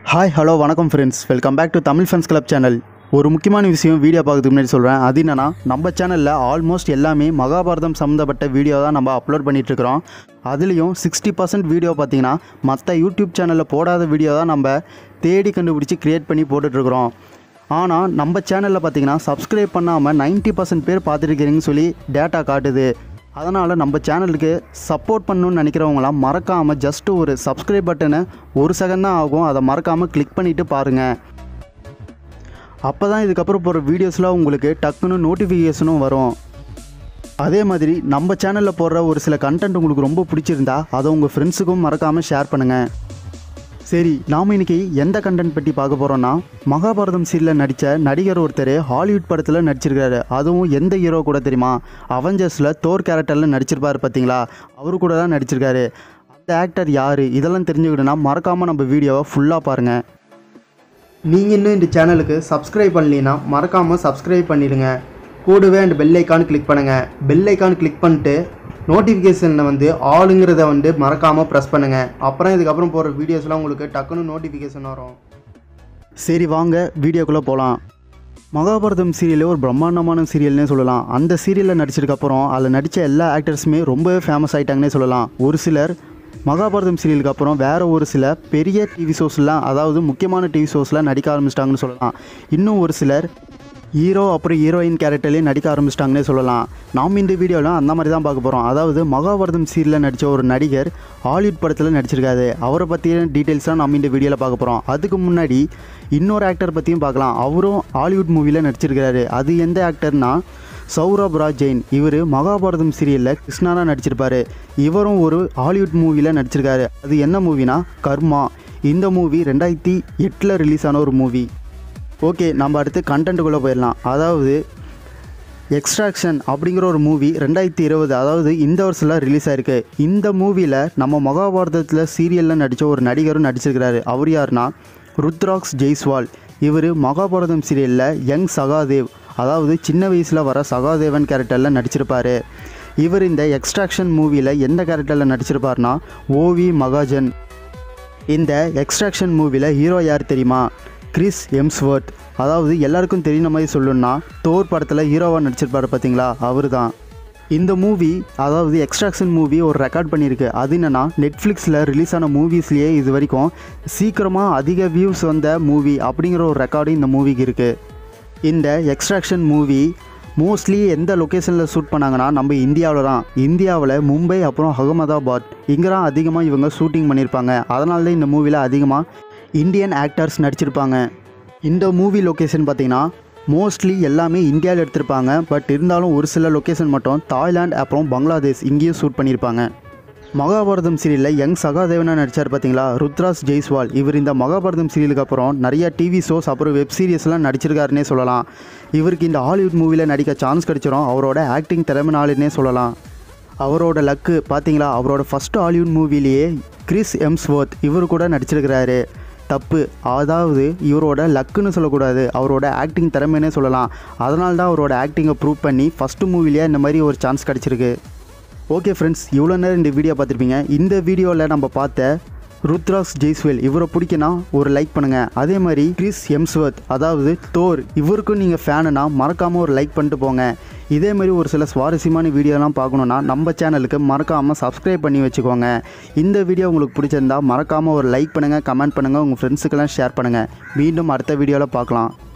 hi hello வணக்கம் friends welcome back to Tamil fans club channel ஒரு முக்கியமான விஷயம் வீடியோ பார்க்கறதுக்கு முன்னாடி சொல்கிறேன் அது என்னன்னா நம்ம சேனலில் ஆல்மோஸ்ட் எல்லாமே மகாபாரதம் சம்மந்தப்பட்ட வீடியோ தான் நம்ம அப்லோட் பண்ணிகிட்ருக்கிறோம் அதுலேயும் சிக்ஸ்டி பர்சன்ட் வீடியோ பார்த்தீங்கன்னா மற்ற யூடியூப் சேனலில் போடாத வீடியோ தான் நம்ம தேடி கண்டுபிடிச்சி க்ரியேட் பண்ணி போட்டுட்ருக்குறோம் ஆனால் நம்ம சேனலில் பார்த்தீங்கன்னா சப்ஸ்கிரைப் பண்ணாமல் 90% பர்சன்ட் பேர் பார்த்துருக்கிறீங்கன்னு சொல்லி டேட்டா காட்டுது அதனால் நம்ம சேனலுக்கு சப்போர்ட் பண்ணணும்னு நினைக்கிறவங்களாம் மறக்காமல் ஜஸ்ட் ஒரு சப்ஸ்கிரைப் பட்டனை ஒரு செகண்ட் தான் ஆகும் அதை மறக்காமல் கிளிக் பண்ணிவிட்டு பாருங்கள் அப்போ தான் இதுக்கப்புறம் போகிற வீடியோஸ்லாம் உங்களுக்கு டக்குன்னு நோட்டிஃபிகேஷனும் வரும் அதே மாதிரி நம்ம சேனலில் போடுற ஒரு சில கண்டென்ட் உங்களுக்கு ரொம்ப பிடிச்சிருந்தா அதை உங்கள் ஃப்ரெண்ட்ஸுக்கும் மறக்காமல் ஷேர் பண்ணுங்கள் சரி நாம் இன்னைக்கு எந்த கண்டென்ட் பற்றி பார்க்க போகிறோன்னா மகாபாரதம் சீரியலில் நடித்த நடிகர் ஒருத்தர் ஹாலிவுட் படத்தில் நடிச்சிருக்காரு அதுவும் எந்த ஹீரோ கூட தெரியுமா அவெஞ்சர்ஸில் தோர் கேரக்டரில் நடிச்சிருப்பாரு பார்த்தீங்களா அவரு கூட தான் நடிச்சிருக்காரு அந்த ஆக்டர் யார் இதெல்லாம் தெரிஞ்சுக்கிட்டோன்னா மறக்காமல் நம்ம வீடியோவை ஃபுல்லாக பாருங்கள் நீங்கள் இன்னும் இந்த சேனலுக்கு சப்ஸ்கிரைப் பண்ணலைன்னா மறக்காமல் சப்ஸ்கிரைப் பண்ணிடுங்க கூடவே அந்த பெல் ஐக்கான் கிளிக் பண்ணுங்கள் பெல் ஐக்கான் கிளிக் பண்ணிட்டு நோட்டிஃபிகேஷனில் வந்து ஆளுங்கிறத வந்து மறக்காமல் ப்ரெஸ் பண்ணுங்கள் அப்புறம் இதுக்கப்புறம் போகிற வீடியோஸ்லாம் உங்களுக்கு டக்குன்னு நோட்டிஃபிகேஷன் வரும் சரி வாங்க வீடியோக்குள்ளே போகலாம் மகாபாரதம் சீரியலே ஒரு பிரம்மாண்டமான சீரியல்னே சொல்லலாம் அந்த சீரியலில் நடிச்சதுக்கப்புறம் அதில் நடித்த எல்லா ஆக்டர்ஸுமே ரொம்பவே ஃபேமஸ் ஆயிட்டாங்கன்னே சொல்லலாம் ஒரு சிலர் மகாபாரதம் சீரியலுக்கு அப்புறம் வேறு ஒரு சில பெரிய டிவி ஷோஸ்லாம் அதாவது முக்கியமான டிவி ஷோஸ்லாம் நடிக்க ஆரம்பிச்சிட்டாங்கன்னு சொல்லலாம் இன்னும் ஒரு சிலர் ஹீரோ அப்புறம் ஹீரோயின் கேரக்டர்லேயே நடிக்க ஆரம்பிச்சிட்டாங்கன்னே சொல்லலாம் நாம் இந்த வீடியோவில் அந்த மாதிரி தான் பார்க்க போகிறோம் அதாவது மகாபாரதம் சீரியலில் நடித்த ஒரு நடிகர் ஹாலிவுட் படத்தில் நடிச்சிருக்காரு அவரை பற்றிய டீட்டெயில்ஸாக நம்ம இந்த வீடியோவில் பார்க்க போகிறோம் அதுக்கு முன்னாடி இன்னொரு ஆக்டர் பற்றியும் பார்க்கலாம் அவரும் ஹாலிவுட் மூவியில் நடிச்சிருக்காரு அது எந்த ஆக்டர்னா சௌரப் ராஜ் ஜெயின் இவர் மகாபாரதம் சீரியலில் கிருஷ்ணானா நடிச்சிருப்பாரு இவரும் ஒரு ஹாலிவுட் மூவியில் நடிச்சிருக்காரு அது என்ன மூவினா கர்மா இந்த மூவி ரெண்டாயிரத்தி எட்டில் ரிலீஸ் ஆன ஒரு மூவி ஓகே நம்ம அடுத்து கண்டென்ட்டுக்குள்ளே போயிடலாம் அதாவது எக்ஸ்ட்ராக்ஷன் அப்படிங்கிற ஒரு மூவி ரெண்டாயிரத்தி இருபது அதாவது இந்த வருஷத்தில் ரிலீஸ் ஆயிருக்கு இந்த மூவியில் நம்ம மகாபாரதத்தில் சீரியலில் நடித்த ஒரு நடிகரும் நடிச்சிருக்கிறாரு அவர் யாருன்னா ருத்ராக்ஸ் ஜெய்ஸ்வால் இவர் மகாபாரதம் சீரியலில் யங் சகாதேவ் அதாவது சின்ன வயசில் வர சகாதேவன் கேரக்டரில் நடிச்சிருப்பார் இவர் இந்த எக்ஸ்ட்ராக்ஷன் மூவியில் எந்த கேரக்டரில் நடிச்சிருப்பார்னா ஓவி மகாஜன் இந்த எக்ஸ்ட்ராக்ஷன் மூவியில் ஹீரோ யார் தெரியுமா கிறிஸ் எம்ஸ்வர்த் அதாவது எல்லாருக்கும் தெரியுன மாதிரி சொல்லணும்னா தோர் படத்தில் ஹீரோவாக நடிச்சிருப்பாரு பார்த்தீங்களா அவர் தான் இந்த மூவி அதாவது எக்ஸ்ட்ராக்ஷன் மூவி ஒரு ரெக்கார்ட் பண்ணியிருக்கு அது என்னென்னா நெட்ஃப்ளிக்ஸில் ரிலீஸ் ஆன மூவிஸ்லேயே இது வரைக்கும் சீக்கிரமாக அதிக வியூஸ் வந்த மூவி அப்படிங்கிற ஒரு ரெக்கார்டு இந்த மூவிக்கு இருக்குது இந்த எக்ஸ்ட்ராக்ஷன் மூவி மோஸ்ட்லி எந்த லொக்கேஷனில் ஷூட் பண்ணாங்கன்னா நம்ம இந்தியாவில் தான் இந்தியாவில் மும்பை அப்புறம் அகமதாபாத் இங்கே தான் அதிகமாக இவங்க ஷூட்டிங் பண்ணியிருப்பாங்க அதனால தான் இந்த மூவியில் அதிகமாக இந்தியன் ஆக்டர்ஸ் நடிச்சிருப்பாங்க இந்த மூவி லொக்கேஷன் பார்த்தீங்கன்னா மோஸ்ட்லி எல்லாமே இந்தியாவில் எடுத்திருப்பாங்க பட் இருந்தாலும் ஒரு சில லொக்கேஷன் மட்டும் தாய்லாந்து அப்புறம் பங்களாதேஷ் இங்கேயும் ஷூட் பண்ணியிருப்பாங்க மகாபாரதம் சீரியலில் யங் சகாதேவனா நடிச்சார் பார்த்தீங்களா ருத்ராஸ் ஜெய்ஸ்வால் இவர் இந்த மகாபாரதம் சீரியலுக்கு அப்புறம் நிறைய டிவி ஷோஸ் அப்புறம் வெப் சீரிஸ்லாம் நடிச்சிருக்காருன்னே சொல்லலாம் இவருக்கு இந்த ஹாலிவுட் மூவியில் நடிக்க சான்ஸ் கிடைச்சிரும் அவரோட ஆக்டிங் திறமைனாலுன்னே சொல்லலாம் அவரோட லக்கு பார்த்தீங்களா அவரோட ஃபஸ்ட்டு ஹாலிவுட் மூவிலேயே கிறிஸ் எம்ஸ்வர்த் இவர் கூட நடிச்சிருக்கிறாரு தப்பு அதாவது இவரோட லக்குன்னு சொல்லக்கூடாது அவரோட ஆக்டிங் திறமைன்னே சொல்லலாம் அதனால தான் அவரோட ஆக்டிங்கை ப்ரூவ் பண்ணி ஃபஸ்ட்டு மூவிலேயே இந்த மாதிரி ஒரு சான்ஸ் கிடச்சிருக்கு ஓகே ஃப்ரெண்ட்ஸ் இவ்வளோ நேரம் இந்த வீடியோ பார்த்துருப்பீங்க இந்த வீடியோவில் நம்ம பார்த்த ருத்ராக்ஸ் ஜெய்ஸ்வேல் இவரை பிடிக்குன்னா ஒரு லைக் பண்ணுங்கள் அதே மாதிரி கிறிஸ் எம்ஸ்வர்த் அதாவது தோர் இவருக்கும் நீங்கள் ஃபேனுனா மறக்காமல் ஒரு லைக் பண்ணிட்டு போங்க இதே மாதிரி ஒரு சில சுவாரஸ்யமான வீடியோலாம் பார்க்கணுன்னா நம்ம சேனலுக்கு மறக்காமல் சப்ஸ்கிரைப் பண்ணி வச்சுக்கோங்க இந்த வீடியோ உங்களுக்கு பிடிச்சிருந்தா மறக்காமல் ஒரு லைக் பண்ணுங்கள் கமெண்ட் பண்ணுங்கள் உங்கள் ஃப்ரெண்ட்ஸுக்கெல்லாம் ஷேர் பண்ணுங்கள் மீண்டும் அடுத்த வீடியோவில் பார்க்கலாம்